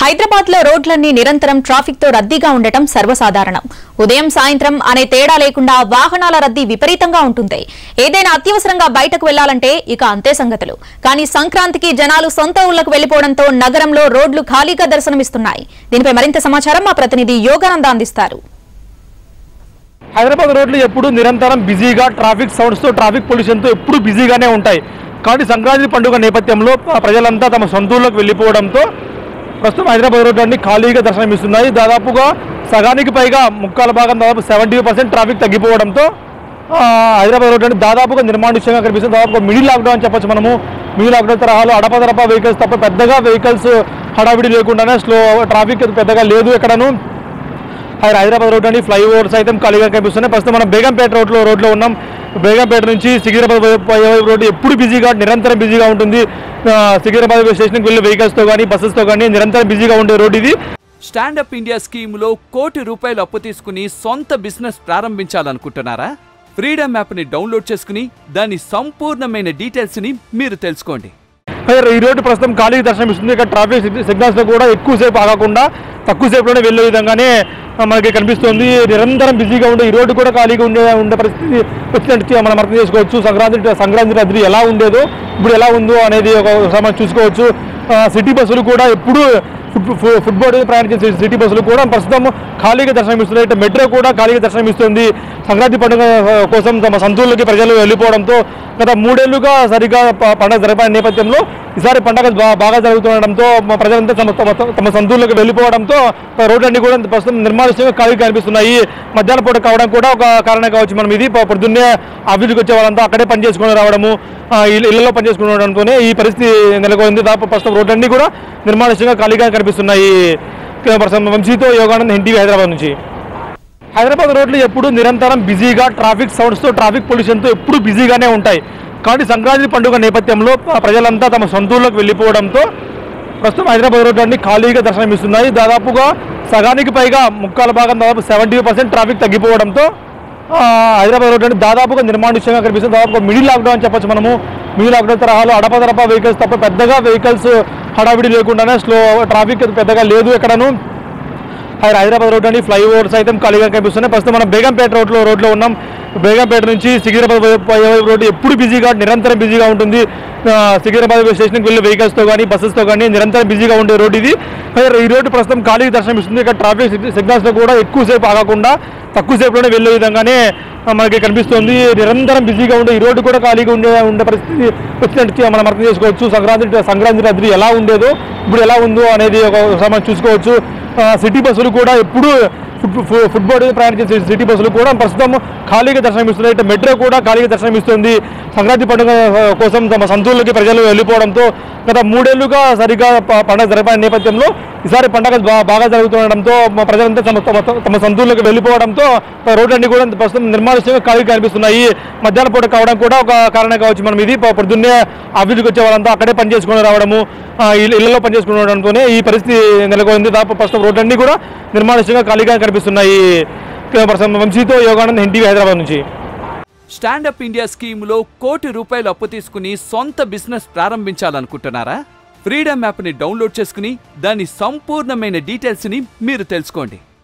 హైదరాబాద్ లో రోడ్లన్నీ నిరంతరం ట్రాఫిక్ తో రద్దీగా ఉండటం సర్వసాధారణం ఉదయం సాయంత్రం అనే తేడా లేకుండా వాహనాల రద్దీ విపరీతంగా ఉంటుంది ఏదైనా అత్యవసరంగా బయటకు వెళ్లాలంటే ఇక అంతే సంగతులు కానీ సంక్రాంతికి జనాలు సొంత ఊళ్లకు వెళ్లిపోవడంతో నగరంలో రోడ్లు ఖాళీగా దర్శనమిస్తున్నాయి దీనిపై మరింత సమాచారం మా ప్రతినిధి యోగానంద అందిస్తారు హైదరాబాద్ రోడ్లు ఎప్పుడు నిరంతరం బిజీగా ట్రాఫిక్ సౌండ్స్తో ట్రాఫిక్ పొల్యూషన్తో ఎప్పుడు బిజీగానే ఉంటాయి కాబట్టి సంక్రాంతి పండుగ నేపథ్యంలో ప- ప్రజలంతా తమ సొంతూరులోకి వెళ్ళిపోవడంతో ప్రస్తుతం హైదరాబాద్ రోడ్లు అన్ని ఖాళీగా దర్శనమిస్తున్నాయి దాదాపుగా సగానికి పైగా ముక్కాల భాగం దాదాపు సెవెంటీ పర్సెంట్ ట్రాఫిక్ తగ్గిపోవడంతో ఆ, హైదరాబాద్ రోడ్డు అంటే దాదాపుగా నిర్మానుష్యంగా కనిపిస్తుంది దాదాపు మినీ లాక్డౌన్ అని చెప్పొచ్చు మనము మినీ లాక్డౌన్ తరహాలో అడపదడప వెహికల్స్ తప్ప పెద్దగా వెహికల్స్ హడావిడి లేకుండానే స్లో ట్రాఫిక్ పెద్దగా లేదు ఎక్కడను హై- హైదరాబాద్ రోడ్ అని ఫ్లైఓవర్ సైతం ఖాళీగా కనిపిస్తున్నాయి ప్రస్తుతం మనం బేగంపేట రోడ్లో రోడ్లో ఉన్నాం బేగంపేట నుంచి సికింద్రాబాద్ పోయే రోడ్డు ఎప్పుడు బిజీగా నిరంతరం బిజీగా ఉంటుంది ఆ, సికింద్రాబాద్ స్టేషన్కి వెళ్ళే వెహికల్స్తో కానీ బస్సెస్తో కానీ నిరంతరం బిజీగా ఉండే రోడ్ ఇది స్టాండప్ ఇండియా స్కీములో కోటి రూపాయలు అప్పు తీసుకుని సొంత బిజినెస్ ప్రారంభించాలనుకుంటున్నారా ఫ్రీడమ్ యాప్ని డౌన్లోడ్ చేసుకుని దాని సంపూర్ణమైన డీటెయిల్స్ని మీరు తెలుసుకోండి మరి ఈ రోడ్డు ప్రస్తుతం ఖాళీ దర్శనం ఇస్తుంది ఇక్కడ ట్రాఫిక్ సిగ్నల్స్లో కూడా ఎక్కువసేపు ఆగకుండా తక్కువ సేపులోనే వెళ్ళే విధంగానే ఆ, మనకి కనిపిస్తుంది నిరంతరం బిజీగా ఉండే ఈ రోడ్డు కూడా ఖాళీగా ఉండే ఉండే పరిస్థితి వచ్చినట్టు మనం అర్థం చేసుకోవచ్చు సంక్రాంతి సంక్రాంతి రద్దీ ఎలా ఉండేదో ఇప్పుడు ఎలా ఉందో అనేది ఒక ఒకసారి మనం చూసుకోవచ్చు ఆ, సిటీ బస్సులు కూడా ఎప్పుడు ఫుట్ ఫు- ఫుట్బాల్ ప్రయాణించే సిటీ బస్సులు కూడా ప్రస్తుతం ఖాళీగా దర్శనమిస్తున్నాయి ఇటు మెట్రో కూడా ఖాళీగా దర్శనమిస్తుంది సంక్రాంతి పండుగ ఆ, కోసం తమ సంతూర్లకి ప్రజలు వెళ్ళిపోవడంతో గత మూడేళ్లుగా సరిగా ప- పండుగ జరపని నేపథ్యంలో ఈసారి పండుగ బా- బాగా జరుగుతుండడంతో మా ప్రజలంతా తమ తమ తమ సంతూర్లకు వెళ్ళిపోవడంతో రోడ్లన్నీ కూడా ప్రస్తుతం నిర్మానుష్యంగా ఖాళీ కనిపిస్తున్నాయి మధ్యాహ్నం పూట కావడం కూడా ఒక కారణం కావచ్చు మనం ఇది ప- పొద్దున్నే ఆఫీస్కి వచ్చే వాళ్ళంతా అక్కడే పని చేసుకొని రావడము ఆ, ఇళ్ళ- ఇళ్లలో పని చేసుకుని ఉండడంతోనే ఈ పరిస్థితి నెలకొంది దాదాపు ప్రస్తుతం రోడ్లన్నీ కూడా నిర్మానుష్యంగా ఖాళీగా కనిపిస్తున్నాయి ప్రస్తుతం వంశీతో యోగానంద్ ఎన్టీవీ హైదరాబాద్ నుంచి హైదరాబాద్ రోడ్లు ఎప్పుడు నిరంతరం బిజీగా ట్రాఫిక్ సౌండ్స్తో ట్రాఫిక్ పొల్యూషన్తో ఎప్పుడు బిజీగానే ఉంటాయి కాబట్టి సంక్రాంతి పండుగ నేపథ్యంలో ప- ప్రజలంతా తమ సొంతూరులోకి వెళ్ళిపోవడంతో ప్రస్తుతం హైదరాబాద్ రోడ్లు అన్ని ఖాళీగా దర్శనమిస్తున్నాయి దాదాపుగా సగానికి పైగా ముక్కాల భాగం దాదాపు సెవెంటీ పర్సెంట్ ట్రాఫిక్ తగ్గిపోవడంతో ఆ, హైదరాబాద్ రోడ్డు అంటే దాదాపుగా నిర్మానుష్యంగా కనిపిస్తుంది దాదాపు మినీ లాక్డౌన్ అని చెప్పొచ్చు మనము మినీ లాక్డౌన్ తరహాలో అడపదడప వెహికల్స్ తప్ప పెద్దగా వెహికల్స్ హడావిడి లేకుండానే స్లో ట్రాఫిక్ పెద్దగా లేదు ఎక్కడను హై- హైదరాబాద్ రోడ్ అని ఫ్లైఓవర్ సైతం ఖాళీగా కనిపిస్తున్నాయి ప్రస్తుతం మనం బేగంపేట రోడ్లో రోడ్లో ఉన్నాం బేగంపేట నుంచి సికింద్రాబాద్ పోయే- పోయే రోడ్డు ఎప్పుడు బిజీగా నిరంతరం బిజీగా ఉంటుంది ఆ, సికింద్రాబాద్ స్టేషన్కి వెళ్ళే వెహికల్స్తో కానీ బస్సెస్తో కానీ నిరంతరం బిజీగా ఉండే రోడ్ ఇది మరి ఈ రోడ్డు ప్రస్తుతం ఖాళీ దర్శనం ఇస్తుంది ఇక్కడ ట్రాఫిక్ సిగ్నల్స్లో కూడా ఎక్కువసేపు ఆగకుండా తక్కువ సేపులోనే వెళ్ళే విధంగానే ఆ, మనకి కనిపిస్తుంది నిరంతరం బిజీగా ఉండే ఈ రోడ్డు కూడా ఖాళీగా ఉండే ఉండే పరిస్థితి వచ్చినట్టు మనం అర్థం చేసుకోవచ్చు సంక్రాంతి సంక్రాంతి రద్దీ ఎలా ఉండేదో ఇప్పుడు ఎలా ఉందో అనేది ఒక ఒకసారి మనం చూసుకోవచ్చు ఆ, సిటీ బస్సులు కూడా ఎప్పుడు ఫుట్ ఫు- ఫుట్బాల్ ప్రయాణించే సిటీ బస్సులు కూడా ప్రస్తుతం ఖాళీగా దర్శనమిస్తున్నాయి ఇటు మెట్రో కూడా ఖాళీగా దర్శనమిస్తుంది సంక్రాంతి పండుగ ఆ, కోసం తమ సంతూర్లకి ప్రజలు వెళ్ళిపోవడంతో గత మూడేళ్లుగా సరిగా ప- పండుగ జరపని నేపథ్యంలో ఈసారి పండుగ బా- బాగా జరుగుతుండడంతో మా ప్రజలంతా తమ తమ తమ సంతూర్లకు వెళ్ళిపోవడంతో రోడ్లన్నీ కూడా ప్రస్తుతం నిర్మానుష్యంగా ఖాళీ కనిపిస్తున్నాయి మధ్యాహ్నం పూట కావడం కూడా ఒక కారణం కావచ్చు మనం ఇది ప- పొద్దున్నే ఆఫీస్కి వచ్చే వాళ్ళంతా అక్కడే పని చేసుకొని రావడము ఆ, ఇళ్ళ- ఇళ్లలో పని చేసుకుని ఉండడంతోనే ఈ పరిస్థితి నెలకొంది దాదాపు ప్రస్తుతం రోడ్లన్నీ కూడా నిర్మానుష్యంగా ఖాళీగా కనిపిస్తున్నాయి ప్రస్తుతం వంశీతో యోగానంద్ ఎన్టీవీ హైదరాబాద్ నుంచి స్టాండప్ ఇండియా స్కీములో కోటి రూపాయలు అప్పు తీసుకుని సొంత బిజినెస్ ప్రారంభించాలనుకుంటున్నారా ఫ్రీడమ్ యాప్ని డౌన్లోడ్ చేసుకుని దాని సంపూర్ణమైన డీటెయిల్స్ని మీరు తెలుసుకోండి